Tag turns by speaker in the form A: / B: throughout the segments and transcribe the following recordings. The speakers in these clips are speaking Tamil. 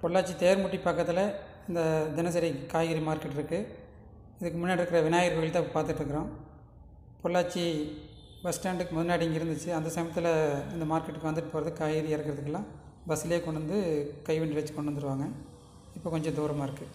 A: பொள்ளாச்சி தேர்முட்டி பக்கத்தில் இந்த தினசரி காய்கறி மார்க்கெட் இருக்குது இதுக்கு முன்னாடி இருக்கிற விநாயகர் கோயில் தான் பார்த்துட்ருக்குறோம் பொள்ளாச்சி பஸ் ஸ்டாண்டுக்கு முன்னாடி இங்கே இருந்துச்சு அந்த சமயத்தில் இந்த மார்க்கெட்டுக்கு வந்துட்டு போகிறது காய்கறி இறக்கிறதுக்கெல்லாம் பஸ்லேயே கொண்டு வந்து கைவண்டி வச்சு கொண்டு வந்துடுவாங்க இப்போ கொஞ்சம் தூரமாக இருக்குது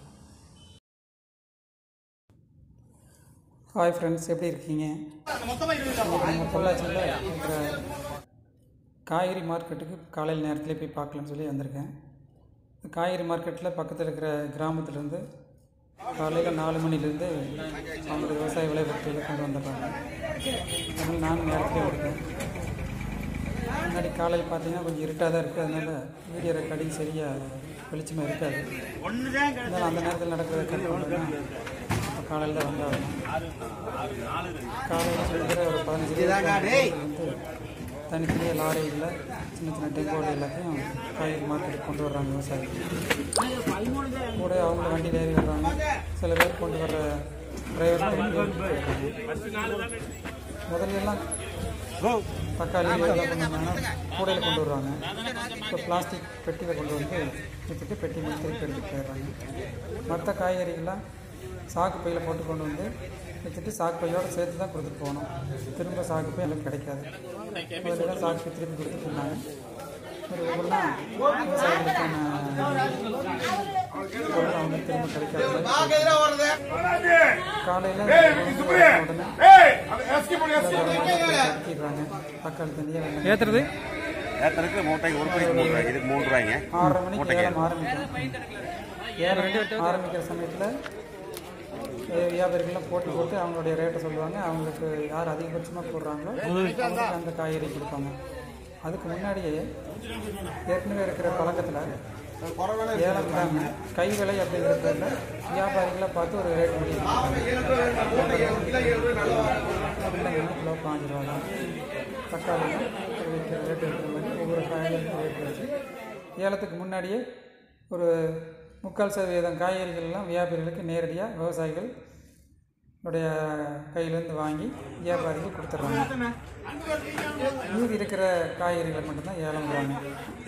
A: ஹாய் ஃப்ரெண்ட்ஸ் எப்படி இருக்கீங்க இன்னைக்கு நம்ம பொள்ளாச்சியில் இருக்கிற காய்கறி மார்க்கெட்டுக்கு காலையில் நேரத்தில் போய் பார்க்கலாம்னு சொல்லி வந்திருக்கேன் இந்த காய்கறி மார்க்கெட்டில் பக்கத்தில் இருக்கிற கிராமத்துலேருந்து காலையில் நாலு மணிலேருந்து அவங்க விவசாய விளைபொருட்களை கொண்டு வந்துடுறாங்க அதனால் நானும் நேரத்தில் இருக்கேன் முன்னாடி காலையில் பார்த்தீங்கன்னா கொஞ்சம் இருட்டாக தான் இருக்குது அதனால் வீடியோ ரெக்கார்டிங் சரியாக வெளிச்சமாக இருக்காது அதனால் அந்த நேரத்தில் நடக்கிறத கட் பண்ணுறேன்னா இப்போ காலையில் தான் வந்தாகணும் காலையில் இருக்கிற ஒரு பதினஞ்சு இருபது வந்து தனித்தனியாக லாரிகளில் சின்ன சின்ன டெம்போவில் எல்லாத்தையும் காய்கறி மார்க்கெட்டுக்கு கொண்டு வர்றாங்க விவசாயிகள் கூட அவங்க வண்டியில் ஏறி வர்றாங்க சில பேர் கொண்டு வர்ற டிரைவர் முதல்ல எல்லாம் தக்காளி இதெல்லாம் பண்ணாங்கன்னா கூடையில் கொண்டு வருவாங்க இப்போ பிளாஸ்டிக் பெட்டியில் கொண்டு வந்து விற்றுட்டு பெட்டி மட்டும் திருப்பி எடுத்துகிட்டு போயிடுறாங்க மற்ற காய்கறிகள்லாம் சாக்கு பையில் போட்டு கொண்டு வந்து வச்சுட்டு சாக்கு பையோடு சேர்த்து தான் கொடுத்துட்டு போகணும் திரும்ப சாக்கு பை எல்லாம் கிடைக்காது முதல்ல தான் சாக்கு பை திருப்பி கொடுத்துட்டு இருந்தாங்க ஒரு ஒவ்வொன்றா விவசாயிகளுக்கான பொருள் அவங்க திரும்ப கிடைக்காது காலையில் உடனே இறக்கிடுறாங்க தக்காளி தண்ணியை
B: ஏத்துறது
C: ஏத்தனுக்கு மூட்டைக்கு ஒரு மணிக்கு மூணு ரூபாய் இதுக்கு மூணு ரூபாய்ங்க
A: ஆறரை மணிக்கு ஏலம் ஆரம்பிக்கும் ஏலம் ஆரம்பிக்கிற சமயத்தில் வியாபாரிகள்லாம் போட்டி போட்டு அவங்களுடைய ரேட்டை சொல்லுவாங்க அவங்களுக்கு யார் அதிகபட்சமாக போடுறாங்களோ அவங்களுக்கு அந்த காய்கறி கொடுப்பாங்க அதுக்கு முன்னாடியே ஏற்கனவே இருக்கிற பழக்கத்தில் ஏலம் இல்லாமல் கை விலை அப்படிங்கிற பேரில் வியாபாரிகளை பார்த்து ஒரு ரேட் முடியும் கிலோ பாஞ்சு ரூபா தான் தக்காளி விற்கிற ரேட் இருக்கிற மாதிரி ஒவ்வொரு காய்கறிக்கும் ரேட் வச்சு ஏலத்துக்கு முன்னாடியே ஒரு முக்கால் சதவீதம் காய்கறிகள்லாம் வியாபாரிகளுக்கு நேரடியாக விவசாயிகள் உடைய கையிலேருந்து வாங்கி வியாபாரிக்கு கொடுத்துட்றாங்க மீதி இருக்கிற காய்கறிகளை மட்டும்தான் ஏலம் விடுவாங்க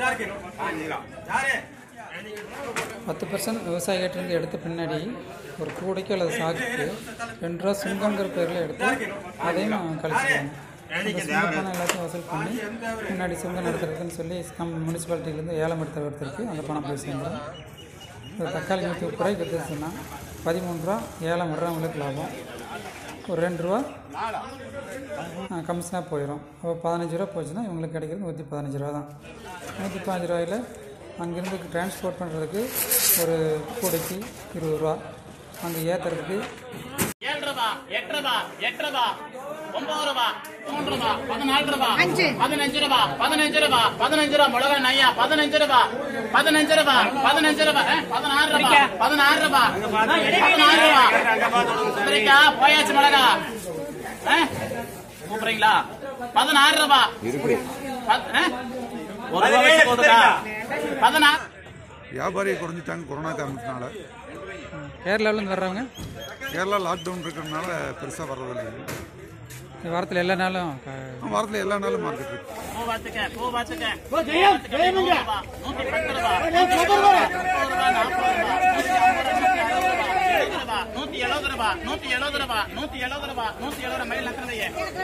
A: பத்து பர்சன்ட் விவசாயிகிட்டேருந்து எடுத்த பின்னாடி ஒரு கூடைக்கு அல்லது சாக்குக்கு ரெண்டு ரூபா சுங்கங்கிற பேரில் எடுத்து அதையும் கழிச்சிடுவாங்க அந்த சுங்க பணம் எல்லாத்தையும் வசூல் பண்ணி முன்னாடி சுங்கம் நடத்துறதுன்னு சொல்லி கம் முனிசிபாலிட்டியிலேருந்து ஏலம் எடுத்த ஒருத்தருக்கு அந்த பணம் போய் சேர்ந்துடும் ஒரு தக்காளி நூற்றி முப்பது ரூபாய்க்கு விற்றுச்சுன்னா பதிமூணு ரூபா ஏலம் விடுறவங்களுக்கு லாபம் ஒரு ரெண்டு ரூபா கமிஷனாக போயிடும் அப்போ பதினஞ்சு ரூபா போச்சுன்னா இவங்களுக்கு கிடைக்கிறது நூற்றி பதினஞ்சு ரூபா தான் நூற்றி பதினஞ்சு ரூபாயில் அங்கேருந்து டிரான்ஸ்போர்ட் பண்ணுறதுக்கு ஒரு கூடைக்கு இருபது ரூபா அங்கே ஏற்றுறதுக்கு
D: ஏழு ரூபா எட்டு ரூபா எட்டு ரூபா ஒன்பது ரூபா மூன்று ரூபா பதினாலு ரூபா பதினஞ்சு ரூபா பதினஞ்சு ரூபா பதினஞ்சு ரூபா மிளகா நையா பதினஞ்சு ரூபா பதினஞ்சு ரூபா பதினஞ்சு ரூபா அஹ், பதினாறு ரூபா பதினாறு ரூபா பதினாறு ரூபா சரிக்கா போயாச்சு மிளகா அஹ், கூப்பிடுறீங்களா பதினாறு ரூபா பத்- அஹ், ஒரு ரூபா வச்சு போதுக்கா பதினாறு
E: வியாபாரி குறைஞ்சிட்டாங்க கொரோனா காரணத்தினால
A: கேரளாவிலேருந்து வர்றவங்க
E: கேரளா லாக்டவுன் இருக்கிறதுனால பெருசாக வர்றதில்லை
A: இந்த வாரத்தில் எல்லா நாளும் க-
E: வாரத்தில் எல்லா நாளும் மார்க்கெட் இருக்கு
D: பூ பாத்துக்க பூ பாத்துக்க நூத்தி பத்து ரூபா நூத்தி ரூபா நூத்தி எழுபது ரூபா நூத்தி எழுபது ரூபா நூத்தி எழுபது ரூபா நூத்தி எழுபது மயில் நக்கிறதையே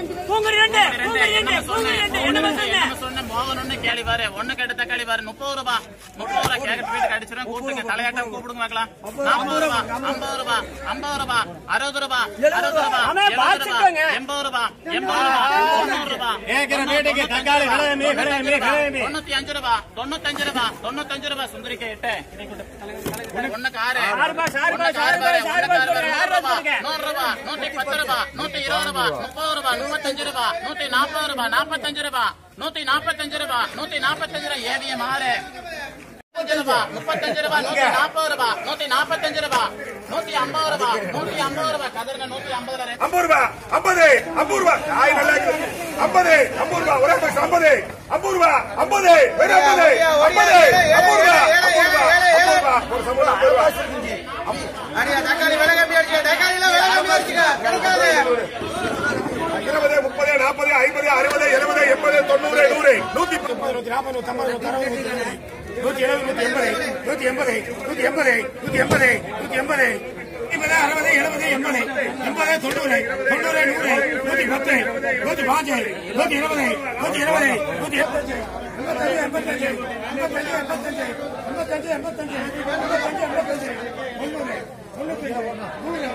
D: சொன்ன மோகன் ஒண்ணு கேள்வி பாரு ஒண்ணு கேட்டு தக்காளி பாரு முப்பது ரூபா முப்பது ரூபா கேட்க வீட்டுக்கு அடிச்சிடும் கூப்பிடுங்க தலையாட்டம் கூப்பிடுங்க பார்க்கலாம் நாற்பது ரூபா ஐம்பது ரூபா ஐம்பது ரூபா அறுபது ரூபா அறுபது ரூபா எழுபது ரூபா எண்பது ரூபா எண்பது ரூபா தொண்ணூறு ரூபா தொண்ணூத்தி அஞ்சு ரூபா தொண்ணூத்தஞ்சு ரூபா தொண்ணூத்தஞ்சு ரூபா சுந்தரிக்க எட்டு ஒண்ணுக்கு ஆறு ஒண்ணுக்கு ஆறு பாரு ஒண்ணுக்கு ஆறு பாரு நூறு ரூபா நூறு ரூபா நூத்தி பத்து ரூபா நூத்தி இருபது ரூபா முப்பது ரூபா முப்பத்தஞ்சு ரூபா நூத்தி நாற்பது ரூபா நாற்பத்தஞ்சு ரூபா நூத்தி நாற்பத்தஞ்சு ரூபா நூத்தி நாற்பத்தஞ்சு ரூபா ஏவிஎம் ஆறு முப்பத்தஞ்சு ரூபா முப்பத்தஞ்சு ரூபா நூத்தி நாற்பது ரூபா நூத்தி நாற்பத்தஞ்சு ரூபா நூத்தி ஐம்பது ரூபா நூத்தி ஐம்பது ரூபா கதிரங்க நூத்தி ஐம்பது ரூபா
F: ஐம்பது ரூபா ஐம்பது ஐம்பது ரூபா காய் நல்லா இருக்கு ஐம்பது ஐம்பது ரூபா ஒரே பைசா ஐம்பது ஐம்பது ரூபா ஐம்பது வெறும் ஐம்பது ஐம்பது ஐம்பது ரூபா ஐம்பது ரூபா ஐம்பது ரூபா ஒரு சம்பளம் ஐம்பது ரூபா
G: தக்காளி விலை கம்மி அடிச்சுக்க தக்காளில விலை கம்மி அடிச்சுக்க கிடைக்காது
F: இருபது முப்பது நாற்பது ஐம்பது அறுபது எழுபது எண்பது தொண்ணூறு நூறு நூறு நூத்தி முப்பது நூத்தி நாற்பது நூத்தி ஐம்பது நூத்தி அறுபது நூத்தி எழுபது நூத்தி எழுபது நூத்தி எண்பது நூத்தி எண்பது நூத்தி எண்பது நூத்தி எண்பது நூத்தி எண்பது எண்பது அறுபது எழுபது எண்பது எண்பது தொண்ணூறு தொண்ணூறு நூறு நூத்தி பத்து நூத்தி பாஞ்சு நூத்தி இருபது நூத்தி இருபது நூத்தி எண்பத்தஞ்சு எண்பத்தஞ்சு எண்பத்தஞ்சு எண்பத்தஞ்சு எண்பத்தஞ்சு எண்பத்தஞ்சு எண்பத்தஞ்சு எண்பத்தஞ்சு தொண்ணூறு தொண்ணூத்தி நூறு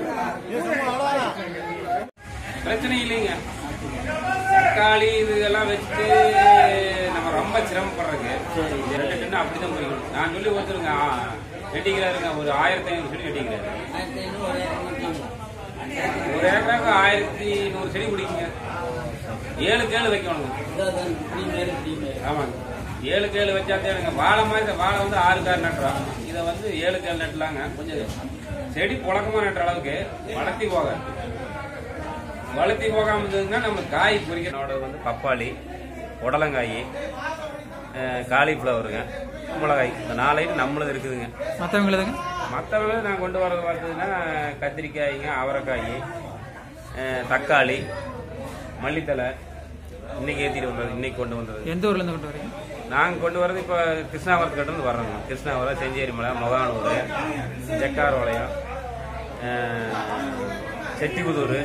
B: பிரச்சனை இல்லைங்க தக்காளி இதெல்லாம் வச்சுட்டு நம்ம ரொம்ப சிரமப்படுறதுக்கு இந்த ரெண்டு டன்னு அப்படிதான் போய்க்கணும் நான் சொல்லி ஒருத்தருங்க ஆ, வெட்டிக்கிறாருங்க ஒரு ஆயிரத்தி ஐநூறு செடி வெட்டிக்கிறாரு ஒரு ஏக்கராக்கு ஆயிரத்தி நூறு செடி பிடிக்குங்க ஏழுக்கு ஏழு வைக்கணுங்க ஆமாங்க ஏழுக்கு ஏழு வச்சாத்தே எனக்கு வாழை மாதிரி இந்த வாழை வந்து ஆறு கார் நட்டுறோம் இதை வந்து ஏழுக்கு ஏழு நட்டலாங்க கொஞ்சம் செடி புழக்கமா நட்டுற அளவுக்கு வளர்த்தி போகாது வளர்த்தி போகாம இருந்ததுன்னா நம்ம காய் பொறிக்கிறோட வந்து பப்பாளி புடலங்காய் காலிஃப்ளவருங்க மிளகாய் இந்த நாலு ஐட்டம் நம்மளது இருக்குதுங்க
A: மற்றவங்களுதுங்க
B: மற்றவங்க நான் கொண்டு வரது பார்த்ததுன்னா கத்திரிக்காய்ங்க அவரைக்காய் அஹ், தக்காளி மல்லித்தலை இன்னைக்கு ஏற்றிட்டு வந்தது இன்னைக்கு கொண்டு வந்தது
A: எந்த ஊர்லேருந்து கொண்டு வரீங்க
B: நாங்கள் கொண்டு வரது இப்போ கிருஷ்ணாவரத்துக்கிட்ட வர்றோங்க கிருஷ்ணாவரம் செஞ்சேரி மலை மொகானூர் ஜக்கார்பாளையம் செட்டிபுதூர்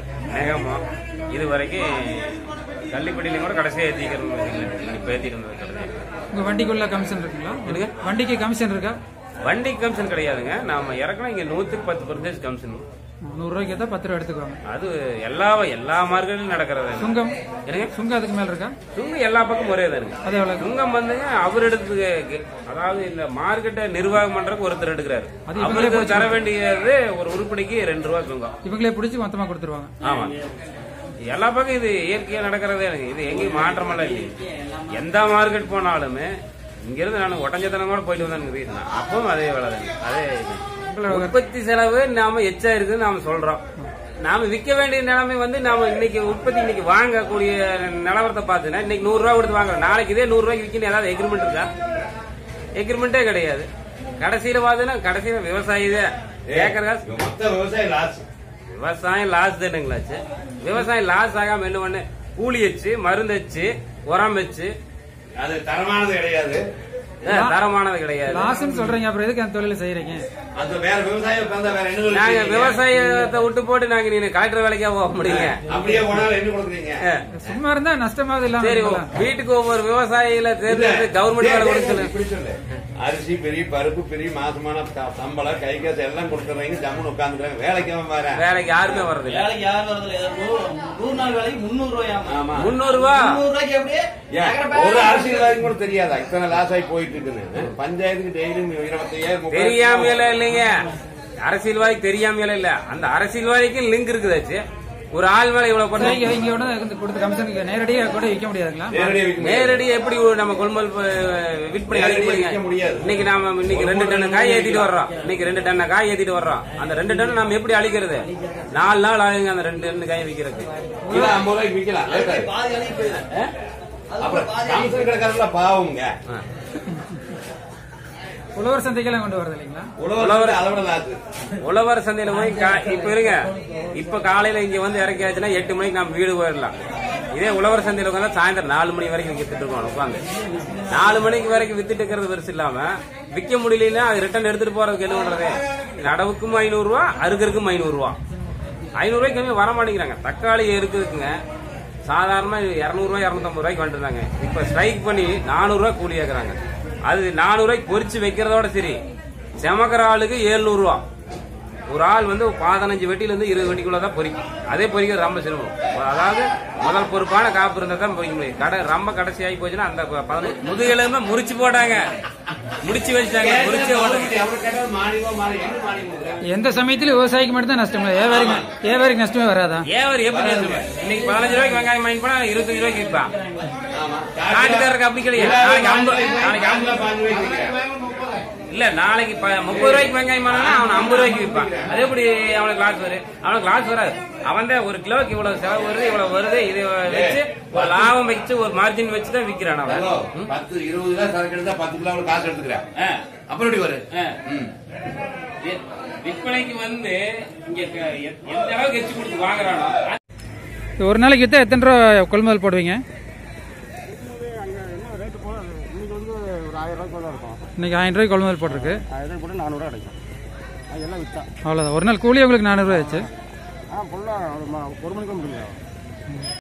B: நெகமம் இது வரைக்கும் கள்ளிப்பட்டியிலையும் கூட கடைசியாக ஏற்றிக்கிறோம் இப்போ ஏற்றிட்டு இருந்தது கடைசி
A: உங்கள் வண்டிக்குள்ள கமிஷன் இருக்குங்களா வண்டிக்கு கமிஷன் இருக்கா
B: வண்டி கமிஷன் கிடையாதுங்க நாம இறக்கணும் இங்கே நூற்றுக்கு பத்து பர்சன்டேஜ் கமிஷன்
A: நூறுரூவாய்க்கு ஏற்றா பத்து ரூபா எடுத்துக்குவாங்க
B: அது எல்லா எல்லா மார்க்கெட்லையும் நடக்கிறது
A: சுங்கம்
B: என்னங்க
A: சுங்கம் அதுக்கு மேலே இருக்கா
B: சுங்கம் எல்லா பக்கம் ஒரே தானுங்க
A: அது எவ்வளோ
B: சுங்கம் வந்துங்க அவர் எடுத்து அதாவது இந்த மார்க்கெட்டை நிர்வாகம் பண்றதுக்கு ஒருத்தர் எடுக்கிறாரு
A: அது இவங்களே
B: அவருக்கு தர வேண்டியது ஒரு உருப்படிக்கு ரெண்டு ரூபா சுங்கம்
A: இவங்களே பிடிச்சி மொத்தமாக கொடுத்துருவாங்க
B: ஆமா எல்லா பக்கம் இது இயற்கையா நடக்கிறதே எனக்கு இது எங்கேயும் மாற்றமெல்லாம் இல்லைங்க எந்த மார்க்கெட் போனாலுமே இங்கிருந்து நான் ஒட்டஞ்சத்தனம் கூட போயிட்டு வந்தேன் ரீசன் அப்பவும் அதே வேலை தாங்க அதே இது. உற்பத்தி செலவு நாம எச்சா இருக்குன்னு நாம சொல்றோம் நாம விற்க வேண்டிய நிலைமை வந்து நாம இன்னைக்கு உற்பத்தி இன்னைக்கு வாங்கக்கூடிய நிலவரத்தை பார்த்துன்னா இன்னைக்கு நூறு ரூபா கொடுத்து வாங்குறோம் நாளைக்கு இதே நூறு ரூபாய்க்கு விற்கணும் ஏதாவது எக்ரிமெண்ட் இருக்கா எக்ரிமெண்டே கிடையாது கடைசியில பார்த்தீங்கன்னா கடைசியில விவசாயி தான் ஏக்கர் காசு
C: மொத்த விவசாயம் லாஸ்
B: விவசாயம் லாஸ் தானுங்களாச்சு விவசாயம் லாஸ் ஆகாம என்ன பண்ணு கூலி வச்சு மருந்து வச்சு உரம் வச்சு
C: அது தரமானது கிடையாது
B: அஹ், தரமானது கிடையாது
A: லாஸ்ன்னு சொல்றீங்க அப்புறம் எதுக்கு அந்த தொழிலை செய்யறீங்க
C: அந்த வேற விவசாயம் உட்கார்ந்தா வேற என்ன
B: நாங்க
C: கொடுக்குறீங்க?
B: விவசாயத்தை விட்டு போட்டு நாங்க நீங்க கலெக்டர் வேலைக்கா போக முடியுங்க
C: அப்படியே போனாலும் என்ன கொடுக்குறீங்க
B: அஹ்,
A: சும்மா இருந்தா நஷ்டமாவது இல்லாம
B: சரி
A: இருக்கலாம்.
B: வீட்டுக்கு ஒவ்வொரு விவசாயில தேர்ந்தெடுத்து கவர்மெண்ட் வேலை கொடுக்கல
C: இப்படி சொல்லு. அரிசி பெரிய பருப்பு பெரிய மாசமான த- சம்பளம் கை காசு எல்லாம் கொடுத்துறாங்க ஜம்முன்னு உட்காந்துக்கிறாங்க வேலைக்கு அவன் வரேன்
B: வேலைக்கு யாருமே வர்றது இல்ல
G: வேலைக்கு யாரும் வரதில்ல ஏதோ நூறு நூறு நாள் வேலைக்கு முந்நூறு ரூபாயாமா
C: ஆமா
B: முன்னூறு ரூபா
G: முந்நூறு ரூபாய்க்கு எப்படி
C: ஏன், ஒரு அரசியல்வாதி கூட தெரியாதா இத்தனை லாஸ் ஆகி போயிட்டு இருக்குன்னு பஞ்சாயத்துக்கு டெய்லியும் இருபத்தையாயிரம் முப்பதாயிரம்
B: தெரியாமையில இல்லைங்க அரசியல்வாதி தெரியாமையில இல்ல அந்த அரசியல்வாதிக்கு லிங்க் இருக்குதாச்சு ஒரு ஆள் வேலை இவ்வளவு
A: சரி,
B: பண்ண
A: இங்க ஒண்ணு வந்து கொடுத்த கமிஷனுக்கு நேரடியா கூட விற்க முடியாதுங்களா
C: நேரடியா விற்க முடியாது.
B: நேரடி எப்படி நம்ம கொள்முதல் ப- விற்பனை
C: நேரடியா
B: அளிக்க
C: விற்க முடியாது.
B: இன்னைக்கு நாம இன்னைக்கு ரெண்டு டன் காய் ஏத்திட்டு வர்றோம் இன்னைக்கு ரெண்டு டன் காய் ஏத்திட்டு வர்றோம் அந்த ரெண்டு டன் நாம எப்படி அழிக்கிறது நாலு நாள் ஆகுங்க அந்த ரெண்டு டன் காய் விற்கிறதுக்கு
C: கிலோ ஐம்பது ரூபாய்க்கு விற்கலாம் லேட்டா இருக்கு.
G: பாதி வேலைக்கு போயிடும்
C: அப்புறம் கமிஷன் கிடக்கிறதுல பாவங்க
A: உழவர் சந்தைக்கெல்லாம் கொண்டு வரது இல்லைங்களா
C: உழவர் அதை விட லாஸ்
B: உழவர் சந்தையில போய் கா- இப்ப இருங்க இப்ப காலையில இங்க வந்து இறக்கியாச்சுன்னா எட்டு மணிக்கு நம்ம வீடு போயிடலாம் இதே உழவர் சந்தையில உட்காந்து சாயந்தரம் நாலு மணி வரைக்கும் வித்துட்டு இருக்கோம் உட்காந்து நாலு மணிக்கு வரைக்கும் வித்துட்டு இருக்கிறது பெருசு இல்லாம விற்க முடியலன்னா அது ரிட்டர்ன் எடுத்துட்டு போறதுக்கு என்ன பண்றது நடவுக்கும் ஐநூறு ரூபா அறுக்கறதுக்கும் ஐநூறு ரூபா ஐநூறு ரூபாய்க்கு கம்மி வர மாட்டேங்கிறாங்க தக்காளி இருக்குதுக்குங்க சாதாரணமா இரநூறுவா இரநூத்தம்பது ரூபாய்க்கு வந்துருந்தாங்க இப்ப ஸ்ட்ரைக் பண்ணி நானூறு ரூபாய் கூலி கேக்குறாங்க அது நானூறு ரூபாய்க்கு பொரிச்சு வைக்கிறதோட சரி செமக்கிற ஆளுக்கு 700 ரூபா ஒரு ஆள் வந்து பதினஞ்சு வெட்டில இருந்து இருபது வெட்டிக்குள்ள தான் பொறிக்கும் அதே பொறிக்கிறது ரொம்ப சிரமம் அதாவது முதல் பொறுப்பான காப்பு இருந்தா தான் பொறிக்க முடியும் கடை ரொம்ப கடைசி ஆகி போச்சுன்னா அந்த பதினஞ்சு முதுகெலும்பு முறிச்சு போட்டாங்க முடிச்சு வச்சாங்க முறிச்சு போட்டாங்க.
C: எவ்வளவு கேட்டாலும் மானியமா மாறி என்ன மானியம்
A: எந்த சமயத்திலும் விவசாயிக்கு மட்டும் தான் நஷ்டம் இல்லை வியாபாரிக்கு வியாபாரிக்கு நஷ்டமே வராதா
B: ஏவர் எப்படி நஷ்டம்? இன்னைக்கு பதினஞ்சு ரூபாய்க்கு வெங்காயம் வாங்கி போனா இருபத்தஞ்சு ரூபாய்க்கு விற்பான்
C: ஆமா
B: நாட்டுக்காரருக்கு அப்படி கிடையாது நாளைக்கு ஐம்பது நாளைக்கு ஐம்பது
C: பாஞ்சு ரூபாய்க்கு விற்கிறேன்.
B: இல்ல நாளைக்கு ப- முப்பது ரூபாய்க்கு வெங்காயம் வாங்கினா அவன் ஐம்பது ரூபாய்க்கு விற்பான் அது எப்படி அவனுக்கு லாஸ் வரும் அவனுக்கு லாஸ் வராது அவன் தான் ஒரு கிலோக்கு இவ்வளவு செலவு வருது இவ்வளவு வருது இதை வச்சு ஒரு லாபம் வச்சு ஒரு மார்ஜின் வச்சு தான் விற்கிறான் அவன்
C: ஹலோ, பத்து இருபது கிலோ சரக்கு எடுத்தா பத்து கிலோ அவளுக்கு காசு எடுத்துக்கிறேன்
B: ஆ,
C: அப்புறம் எப்படி வரும்
B: ஆ. வி- விற்பனைக்கு வந்து இங்க க- எ- எந்த அளவுக்கு எச்சு கொடுத்து வாங்குறானோ
A: ஒரு நாளைக்கு வித்தா எத்தனை ரூபா கொள்முதல் போடுவீங்க
H: ரூபாய்க்குள்ள இருக்கும்
A: இன்னைக்கு ஆயிரம் ரூபாய்க்கு கொள்முதல் போட்டிருக்கு
H: ஆயிரம் ரூபாய் போட்டு நானூறுரூவா கிடைக்கும் அது எல்லாம் விற்றா
A: அவ்வளோதான் ஒரு நாள் கூலி உங்களுக்கு நானூறுரூவா ஆச்சு
H: ஆ ஃபுல்லாக ஒரு ம- ஒரு மணிக்கு முடியும்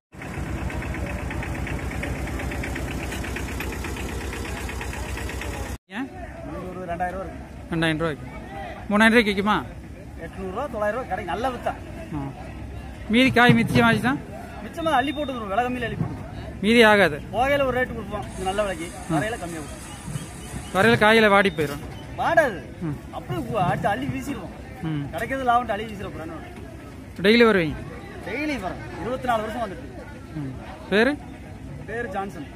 A: ஏன்
H: ஒரு ரெண்டாயிரம் ரூபா இருக்கு
A: ரெண்டாயிரம் ரூபாய்க்கு மூணாயிரம் ரூபாய்க்கு விற்குமா
H: எட்நூறுரூவா தொள்ளாயிரம் ரூபா கிடைக்கும் நல்ல விற்றா
A: ஆ மீதி காய் மிச்சம் ஆச்சுன்னா
H: மிச்சமாக அள்ளி போட்டுக்கிறோம் விலை கம்மியில் அள்ளி போட்டுக்கிறோம்
A: மீதி ஆகாது
H: போகையில் ஒரு ரேட்டு கொடுப்போம் இது நல்ல விலைக்கு வரையில கம்மியாக கொடுப்போம்
A: வரையில் காயில் வாடி போயிடும்
H: வாடாது
A: ம்.
H: அப்படியே கு- அடுத்து அள்ளி வீசிடுவோம்
A: ம்
H: கிடைக்கிறது லாபம் அள்ளி வீசிட போகிறேன்
A: டெய்லி வருவீங்க
H: டெய்லி வரேன் இருபத்தி நாலு வருஷம் வந்துட்டு
A: ம் பேர்
H: பேர் ஜான்சன்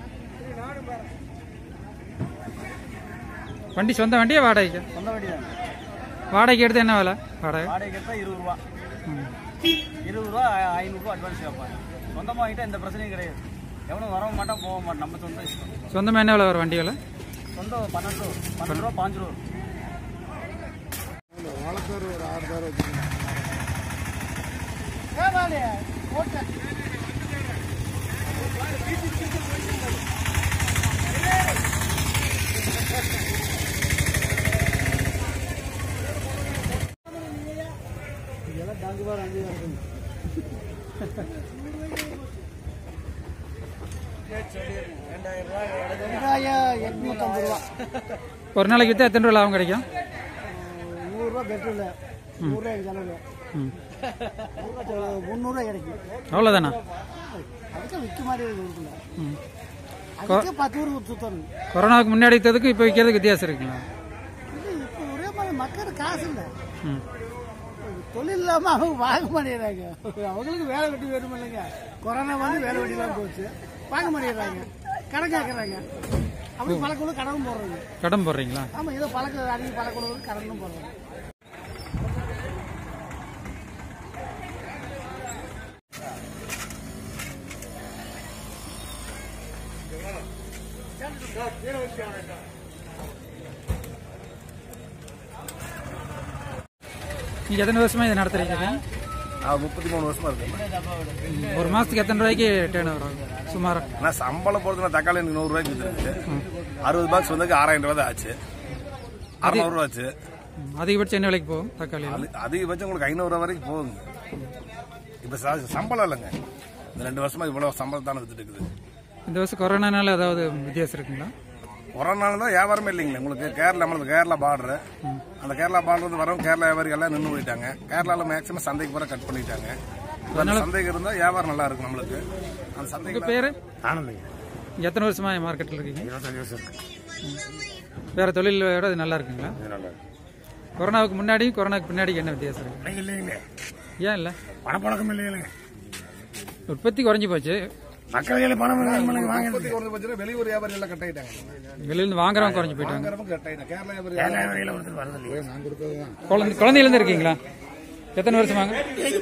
A: வண்டி சொந்த வண்டியா வாடகைக்கு
H: சொந்த வண்டி தான்
A: வாடகைக்கு எடுத்து என்ன வேலை வாடகை
H: வாடகை எடுத்தால் இருபது ரூபா
A: ம்
H: இருபது ரூபா ஐ- ஐநூறுரூவா அட்வான்ஸ் கேட்பாங்க சொந்தமாக வாங்கிட்டா எந்த பிரச்சனையும் கிடையாது எவனும் வரவும் மாட்டான் போக மாட்டான் நம்ம சொந்த இஷ்டம்
A: சொந்தமாக என்ன வேலை வரும் வண்டி வேலை
H: சொந்தம் பன்னெண்டு ரூபா பன்னெண்டு ரூபா பாஞ்சு ரூபா எட்நூத்தம்பது ரூபா
A: ஒரு நாளைக்கு விற்றா எத்தனை ரூபா லாபம் கிடைக்கும்
H: நூறுரூவா பெட்ரோல் நூறுரூவா செலவு
A: ம்
H: முந்நூறுரூவா கிடைக்கும்
A: அவ்வளோதானா
H: அதுக்கு விற்க மாதிரி இருக்குல்ல
A: ம்
H: அதுக்கு பத்து ஊர் சுத்தணும்
A: கொரோனாவுக்கு முன்னாடி விற்றதுக்கும் இப்போ விற்கிறதுக்கு வித்தியாசம் இருக்குங்களா
H: இப்போ ஒரே மாதிரி மக்களுக்கு காசு இல்லை
A: ம்
H: தொழில் இல்லாமல் அவங்க வாங்க மாட்டேங்கிறாங்க அவங்களுக்கு வேலை வெட்டி வேணும் இல்லைங்க கொரோனா வந்து வேலை வெட்டி தான் போச்சு வாங்க மாட்டேங்கிறாங்க கடன் கேட்குறாங்க அப்படி பழக்கம் கடனும் போடுறாங்க
A: கடன் போடுறீங்களா
H: ஆமாம் ஏதோ பழக்கம் அதிக பழக்கம் கடனும் போடுறாங்க
A: நீங்கள் எத்தனை வருஷமா இதை நடத்துறீங்க
I: முப்பத்தி மூணு வருஷமா இருக்கு
A: ஒரு மாதத்துக்கு எத்தனை ரூபாய்க்கு டேர்ன் ஓவர் ஆகும் சுமார்
I: நான் சம்பளம் போறது நான் தக்காளி எனக்கு நூறு ரூபாய்க்கு வித்துருக்கு அறுபது பாக்ஸ் வந்து ஆறாயிரம் ரூபாய் தான் ஆச்சு அறுநூறு ரூபா ஆச்சு
A: ம், அதிகபட்சம் என்ன விலைக்கு போகும் தக்காளி
I: அது அதிகபட்சம் உங்களுக்கு ஐநூறு ரூபா வரைக்கும் போகுங்க இப்ப ச- சம்பளம் இல்லைங்க இந்த ரெண்டு வருஷமா இவ்வளவு சம்பளம் தானே வித்துட்டு இருக்குது
A: இந்த வருஷம் கொரோனானால ஏதாவது வித்தியாசம் இருக்குங்களா
I: கொரோனால தான் வியாபாரமே இல்லைங்களே உங்களுக்கு கேரளா நம்மளுக்கு கேரளா பார்டர் அந்த கேரளா பார்டர் வந்து வரவும் கேரளா வியாபாரிகள் எல்லாம் நின்று போயிட்டாங்க கேரளால மேக்ஸிமம் சந்தைக்கு பூரா கட் பண்ணிட்டாங்க இப்ப அந்த சந்தைக்கு இருந்தா வியாபாரம் நல்லா இருக்கும் நம்மளுக்கு அந்த சந்தைக்கு
A: உங்கள் பேர்
I: ஆனந்தங்க
A: எத்தனை வருஷமா மார்க்கெட்டில் இருக்கீங்க
I: இருபத்தஞ்சு வருஷம் இருக்கு
A: வேற தொழில் விட இது நல்லா இருக்குங்களா கொரோனாவுக்கு முன்னாடி கொரோனாவுக்கு பின்னாடி என்ன வித்தியாசம் இருக்கு
I: இல்லைங்க
A: ஏன் இல்லை
I: பணப்பழக்கம் இல்லைங்க
A: உற்பத்தி குறைஞ்சி போச்சு
I: மக்கள் பணம் உற்பத்தி குறைஞ்ச பட்சம் வெளியூர் வியாபாரி எல்லாம் கட் ஆயிட்டாங்க
A: வெளியிருந்து வாங்குறவங்க குறைஞ்சி போயிட்டாங்க
I: வாங்குறவங்க கட் ஆயிட்டாங்க கேரளா வியாபாரி ஒருத்தர் வரது இல்லையா நான் கொடுத்தது தான்
A: குழந்தை குழந்தையிலேருந்து இருக்கீங்களா எத்தனை வருஷமாங்க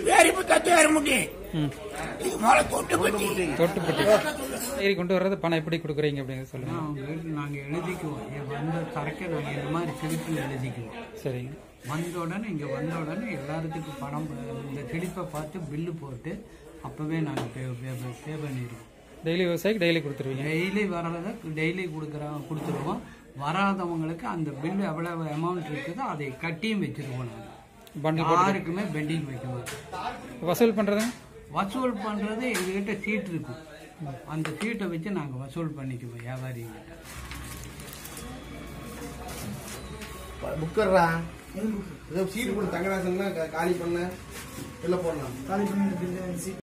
A: ம் தொட்டுப்பட்டு சரி கொண்டு வர்றது பணம் எப்படி கொடுக்குறீங்க அப்படிங்கிறத சொல்லுங்க
J: நாங்கள் எழுதிக்குவோம் இங்க வந்த சரக்கை நாங்கள் இந்த மாதிரி சிலிப்பில் எழுதிக்குவோம்
A: சரிங்க
J: வந்த உடனே இங்கே வந்த உடனே எல்லாத்துக்கும் பணம் ப- இந்த சிலிப்பை பார்த்து பில்லு போட்டு அப்போவே நாங்கள் பே பே பே பண்ணிடுவோம்
A: டெய்லி விவசாயிக்கு டெய்லி கொடுத்துருவீங்க
J: டெய்லி வர்றதை டெய்லி கொடுக்குறோம் கொடுத்துருவோம் வராதவங்களுக்கு அந்த பில்லு எவ்வளவு அமௌண்ட் இருக்குதோ அதை கட்டியும் வச்சிருவோம் நாங்கள்
A: பண்டில் போட்டு
J: யாருக்குமே பெண்டிங் வைக்க மாட்டோம்
A: வசூல் பண்ணுறதுங்க
J: வசூல் பண்ணுறது எங்ககிட்ட சீட் இருக்கும் அந்த சீட்டை வச்சு நாங்கள் வசூல் பண்ணிக்குவோம் வியாபாரிகிட்ட
G: புக்கர்ரா ஏதோ சீட்டு போட்டு தங்கராசன்னா காலி பண்ண வெளில போடலாம் காலி பண்ணி